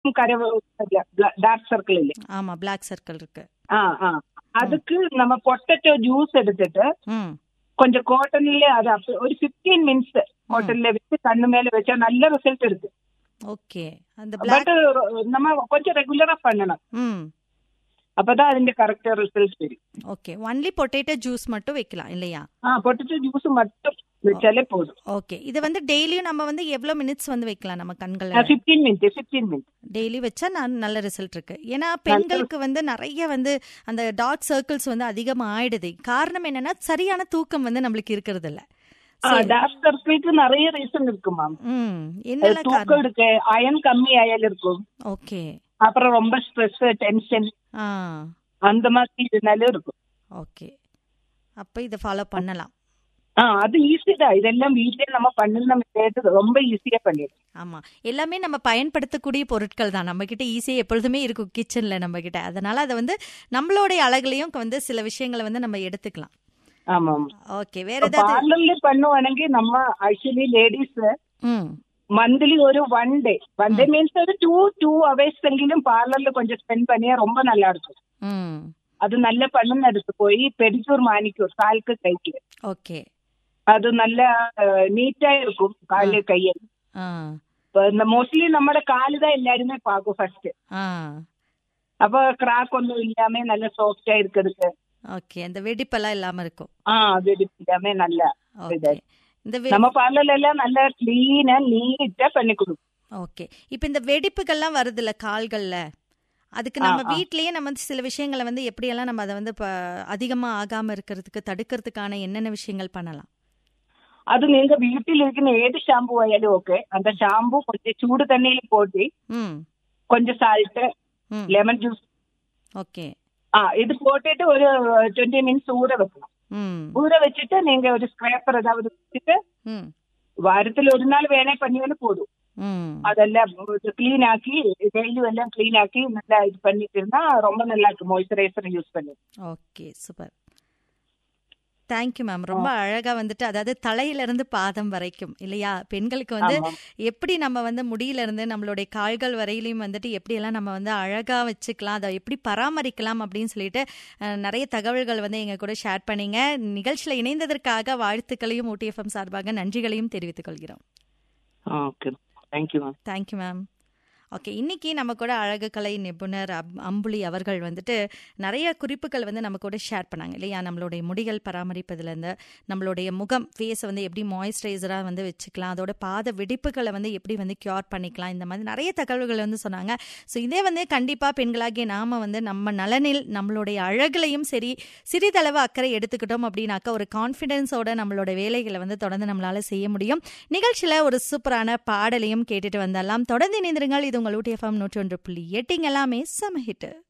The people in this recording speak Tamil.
எல்லாருக்கும் கரை டார்க் சர்க்கிள் இல்ல ஆமா பிளாக் சர்க்கிள் இருக்கு ஆ ஆ அதுக்கு நம்ம பொட்டட்டோ ஜூஸ் எடுத்துட்டு ம் கொஞ்சம் காட்டன்ல அது அப்ப ஒரு பிப்டீன் மினிட்ஸ் காட்டன்ல வச்சு கண்ணு மேல வச்சா நல்ல ரிசல்ட் இருக்கு ஓகே அந்த பிளாக் பட் நம்ம கொஞ்சம் ரெகுலரா பண்ணணும் ம் அப்பதான் അതിന്റെ கரெக்டா ரிசல்ட் வரும் ஓகே ஒன்லி பொட்டேட்டோ ஜூஸ் மட்டும் வைக்கலாம் இல்லையா ஆ பொட்டட்டோ ஜூஸ் மட்டும் வச்சாலே போதும் ஓகே இது வந்து டெய்லியும் நம்ம வந்து எவ்வளவு மினிட்ஸ் வந்து வைக்கலாம் நம்ம கண்கள் fifteen minute fifteen minute daily வச்சா நான் நல்ல ரிசல்ட் இருக்கு ஏன்னா பெண்களுக்கு வந்து நிறைய வந்து அந்த டார்க் சர்க்கிள்ஸ் வந்து அதிகமா ஆயிடுது காரணம் என்னன்னா சரியான தூக்கம் வந்து நம்மளுக்கு இருக்கிறது இல்ல டார்க் சர்க்கிளுக்கு நிறைய ரீசன் இருக்கு மேம் ம் என்னென்ன தூக்கம் காரணம் இருக்கு அயன் கம்மி ஆயாலும் இருக்கும் ஓகே அப்புறம் ரொம்ப ஸ்ட்ரெஸ் டென்ஷன் ஆ அந்த மாதிரி இதனாலும் இருக்கும் ஓகே அப்ப இதை ஃபாலோ பண்ணலாம் ஆ அது ஈஸி தான் இதெல்லாம் வீட்லயே நம்ம பண்ணணும் ரொம்ப ஈஸியா பண்ணிடலாம் ஆமா எல்லாமே நம்ம பயன்படுத்தக்கூடிய பொருட்கள் தான் நம்ம கிட்ட ஈஸியா எப்பொழுதுமே இருக்கும் கிச்சன்ல நம்ம கிட்ட அதனால அதை வந்து நம்மளுடைய அழகுலயும் வந்து சில விஷயங்களை வந்து நம்ம எடுத்துக்கலாம் ஆமா ஆமா ஓகே வேற ஏதாவது പാർലറിൽ പണ്ണുവാണെങ്കിൽ നമ്മ ആക്ച്വലി ലേഡീസ് ம் മന്ത്ലി ഒരു one day one day means ഒരു ടു ടു അവേഴ്സ് എങ്കിലും പാർലറിൽ കൊഞ്ചം സ്പെൻഡ് പണിയാ ரொம்ப நல்லா இருக்கும் ம் அது நல்ல பண்ணுന്നെടുത്ത് പോയി പെഡിക്യൂർ മാനിക്യൂർ കാൽക്ക് കൈക്ക് ஓகே അത് നല്ല നീറ്റായി இருக்கும் കാല് കയ്യിൽ ஆ മോസ്റ്റ്ലി നമ്മുടെ കാല് தான் எல்லாருமே பார்க்கும் ஃபர்ஸ்ட் ஆ அப்ப கிராக் ஒன்றும் இல்லாம நல்ல சாஃப்டா இருக்கிறதுக்கு ஓகே அந்த வெடிப்பெல்லாம் இல்லாம இருக்கும் ஆ அது இல்லாம நல்ல ஓகே இந்த வெ- நம்ம பார்லர்ல எல்லாம் நல்ல கிளீனா நீட்டா பண்ணி கொடுக்கும் ஓகே இப்போ இந்த வெடிப்புகள்லாம் வருதுல்ல கால்கள்ல அதுக்கு நம்ம வீட்லயே நம்ம வந்து சில விஷயங்களை வந்து எப்படியெல்லாம் நம்ம அதை வந்து இப்ப அதிகமா ஆகாம இருக்கிறதுக்கு தடுக்கிறதுக்கான என்னென்ன விஷயங்கள் பண்ணலாம் அது நீங்க வீட்டில் இருக்கிற ஏது ஷாம்பு ஆயாலும் ஓகே அந்த ஷாம்பு கொஞ்சம் சூடு தண்ணியில போட்டு ம் கொஞ்சம் சால்ட் ம் லெமன் ஜூஸ் ஓகே ஆ இது போட்டுட்டு ஒரு டுவெண்ட்டி மினிட்ஸ் ஊற வைக்கணும் ம் ஊற வச்சுட்டு நீங்க ஒரு ஸ்கிராப்பர் ஏதாவது வச்சுட்டு ம் வாரத்தில் ஒரு நாள் வேணே பண்ணியாலும் போதும் ம் அதெல்லாம் கிளீன் ஆக்கி டெய்லியும் எல்லாம் கிளீன் ஆக்கி நல்லா இது பண்ணிட்டு இருந்தா ரொம்ப நல்லா இருக்கு மாய்ஸ்சரைசர் யூஸ் பண்ணி ஓகே சூப்பர் தேங்க்யூ மேம் ரொம்ப அழகா வந்துட்டு அதாவது தலையில இருந்து பாதம் வரைக்கும் இல்லையா பெண்களுக்கு வந்து ஆமா. எப்படி நம்ம வந்து முடியில இருந்து நம்மளுடைய கால்கள் வரையிலையும் வந்துட்டு எப்படி எல்லாம் நம்ம வந்து அழகா வச்சுக்கலாம் அதை எப்படி பராமரிக்கலாம் அப்படின்னு சொல்லிட்டு அஹ், நிறைய தகவல்கள் வந்து எங்க கூட ஷேர் பண்ணீங்க நிகழ்ச்சியில இணைந்ததற்காக வாழ்த்துக்களையும் ஊட்டிஎஃப்எம் சார்பாக நன்றிகளையும் தெரிவித்துக் கொள்கிறோம் okay thank you ma'am thank you ma'am okay இன்னைக்கு நம்ம கூட அழகு கலை நிபுணர் அப் அம்புலி அவர்கள் வந்துட்டு நிறைய குறிப்புகள் வந்து நம்ம கூட ஷேர் பண்ணாங்க இல்லையா நம்மளுடைய முடிகள் பராமரிப்பதுலேருந்து நம்மளுடைய முகம் ஃபேஸை வந்து எப்படி மாய்ஸ்சரைசராக வந்து வச்சுக்கலாம் அதோட பாத வெடிப்புகளை வந்து எப்படி வந்து கியூர் பண்ணிக்கலாம் இந்த மாதிரி நிறைய தகவல்கள் வந்து சொன்னாங்க ஸோ இதே வந்து கண்டிப்பாக பெண்களாகிய நாம வந்து நம்ம நலனில் நம்மளுடைய அழகுலையும் சரி சிறிதளவு அக்கறை எடுத்துக்கிட்டோம் அப்படின்னாக்கா ஒரு கான்ஃபிடென்ஸோட நம்மளோட வேலைகளை வந்து தொடர்ந்து நம்மளால செய்ய முடியும் நிகழ்ச்சியில ஒரு சூப்பரான பாடலையும் கேட்டுட்டு வந்தரலாம் தொடர்ந்து இணைந்திருங்கள் இது உங்கள் ஊட்டி எஃப்எம் நூற்றி ஒன்று புள்ளி எட்டிங் எல்லாமே சம ஹிட்டு